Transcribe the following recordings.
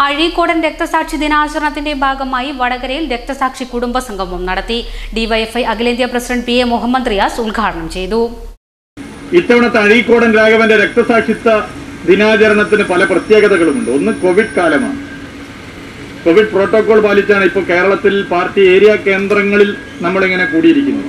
അഴീക്കോടൻ രക്തസാക്ഷി ദിനാചരണത്തിന്റെ ഭാഗമായി വടകരയിൽ രക്തസാക്ഷി കുടുംബ സംഗമം നടത്തി ഡിവൈഎഫ്ഐ അഖിലേന്ത്യാ president P A Muhammad Riyas ഉദ്ഘാടനം ചെയ്തു ഇത്തവണത്തെ അഴീക്കോടൻ രാഘവന്റെ രക്തസാക്ഷിത്വ ദിനാചരണത്തിന് പല പ്രത്യേകതകളുമുണ്ട് ഒന്ന് കോവിഡ് കാലമാണ് കോവിഡ് പ്രോട്ടോകോൾ പാലിച്ചാണ് ഇപ്പോൾ കേരളത്തിൽ പാർട്ടി ഏരിയ കേന്ദ്രങ്ങളിൽ നമ്മളിങ്ങനെ കൂടിയിരിക്കുന്നത്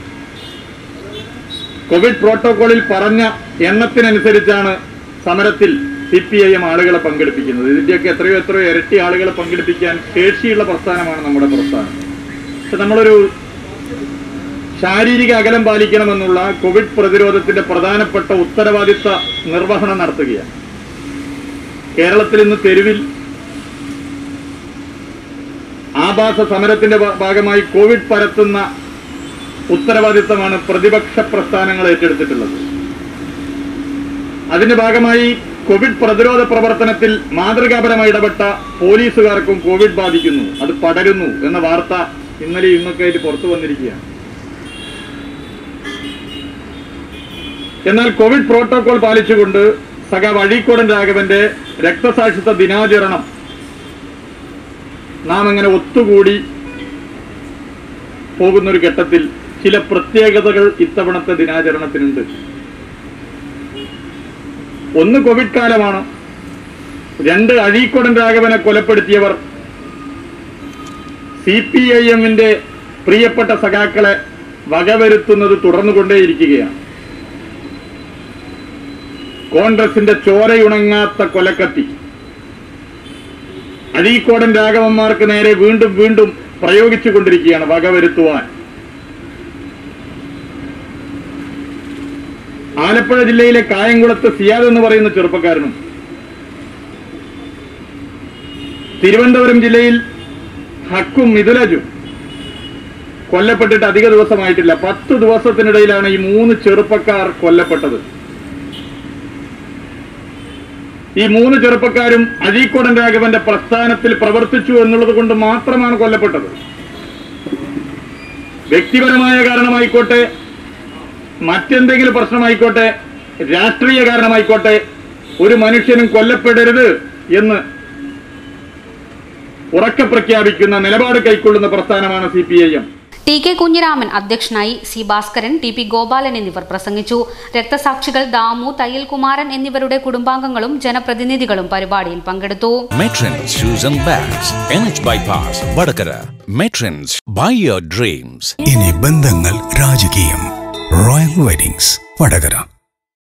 കോവിഡ് പ്രോട്ടോകോളിൽ പറഞ്ഞ എണ്ണത്തിനനുസരിച്ചാണ് സമരത്തിൽ സി പി ഐ എം ആളുകളെ പങ്കെടുപ്പിക്കുന്നത് ഇതിന്റെയൊക്കെ എത്രയോ എത്രയോ ഇരട്ടി ആളുകളെ പങ്കെടുപ്പിക്കാൻ ശേഷിയുള്ള പ്രസ്ഥാനമാണ് നമ്മുടെ പ്രസ്ഥാനം പക്ഷെ നമ്മളൊരു ശാരീരിക അകലം പാലിക്കണമെന്നുള്ള കോവിഡ് പ്രതിരോധത്തിന്റെ പ്രധാനപ്പെട്ട ഉത്തരവാദിത്ത നിർവഹണം നടത്തുകയാണ് കേരളത്തിൽ ഇന്ന് തെരുവിൽ ആഭാസ സമരത്തിന്റെ ഭാ- ഭാഗമായി കോവിഡ് പരത്തുന്ന ഉത്തരവാദിത്തമാണ് പ്രതിപക്ഷ പ്രസ്ഥാനങ്ങൾ ഏറ്റെടുത്തിട്ടുള്ളത് അതിന്റെ ഭാഗമായി കോവിഡ് പ്രതിരോധ പ്രവർത്തനത്തിൽ മാതൃകാപരമായി ഇടപെട്ട പോലീസുകാർക്കും കോവിഡ് ബാധിക്കുന്നു അത് പടരുന്നു എന്ന വാർത്ത ഇന്നലെ ഇന്നൊക്കെ ആയിട്ട് പുറത്തു വന്നിരിക്കുകയാണ് എന്നാൽ കോവിഡ് പ്രോട്ടോകോൾ പാലിച്ചുകൊണ്ട് സഖാവ് അഴീക്കോടൻ രാഘവന്റെ രക്തസാക്ഷിത്വ ദിനാചരണം നാം അങ്ങനെ ഒത്തുകൂടി പോകുന്ന ഒരു ഘട്ടത്തിൽ ചില പ്രത്യേകതകൾ ഇത്തവണത്തെ ദിനാചരണത്തിനുണ്ട് ഒന്ന് കോവിഡ് കാലമാണ് രണ്ട് അഴീക്കോടൻ രാഘവനെ കൊലപ്പെടുത്തിയവർ സി പി ഐ എമ്മിന്റെ പ്രിയപ്പെട്ട സഖാക്കളെ വകവരുത്തുന്നത് തുടർന്നുകൊണ്ടേയിരിക്കുകയാണ് കോൺഗ്രസിന്റെ ചോരയുണങ്ങാത്ത കൊലക്കത്തി അഴീക്കോടൻ രാഘവന്മാർക്ക് നേരെ വീണ്ടും വീണ്ടും പ്രയോഗിച്ചുകൊണ്ടിരിക്കുകയാണ് വകവരുത്തുവാൻ ആലപ്പുഴ ജില്ലയിലെ കായംകുളത്ത് സിയാദ് എന്ന് പറയുന്ന ചെറുപ്പക്കാരനും തിരുവനന്തപുരം ജില്ലയിൽ ഹക്കും മിഥുലജും കൊല്ലപ്പെട്ടിട്ട് അധിക ദിവസമായിട്ടില്ല പത്ത് ദിവസത്തിനിടയിലാണ് ഈ മൂന്ന് ചെറുപ്പക്കാർ കൊല്ലപ്പെട്ടത് ഈ മൂന്ന് ചെറുപ്പക്കാരും അഴീക്കോടൻ രാഘവന്റെ പ്രസ്ഥാനത്തിൽ പ്രവർത്തിച്ചു എന്നുള്ളത് കൊണ്ട് മാത്രമാണ് കൊല്ലപ്പെട്ടത് വ്യക്തിപരമായ കാരണമായിക്കോട്ടെ മറ്റെന്തെങ്കിലും പ്രശ്നമായിക്കോട്ടെ രാഷ്ട്രീയ കാരണമായിക്കോട്ടെ ഒരു മനുഷ്യനും കൊല്ലപ്പെടരുത് എന്ന് ഉറക്കെ പ്രഖ്യാപിക്കുന്ന നിലപാട് കൈക്കൊള്ളുന്ന പ്രസ്ഥാനമാണ് C P I M T K Kunhiraman അധ്യക്ഷനായി C Bhaskaran T P Gopalan എന്നിവർ പ്രസംഗിച്ചു രക്തസാക്ഷികൾ ദാമു തയ്യൽകുമാരൻ എന്നിവരുടെ കുടുംബാംഗങ്ങളും ജനപ്രതിനിധികളും പരിപാടിയിൽ പങ്കെടുത്തു Matrons Shoes and Bags, NH Bypass, Vadakara. Matrons, buy your dreams. ഇനി ബന്ധങ്ങൾ രാജകീയം റോയൽ വെഡിങ്സ് വടകര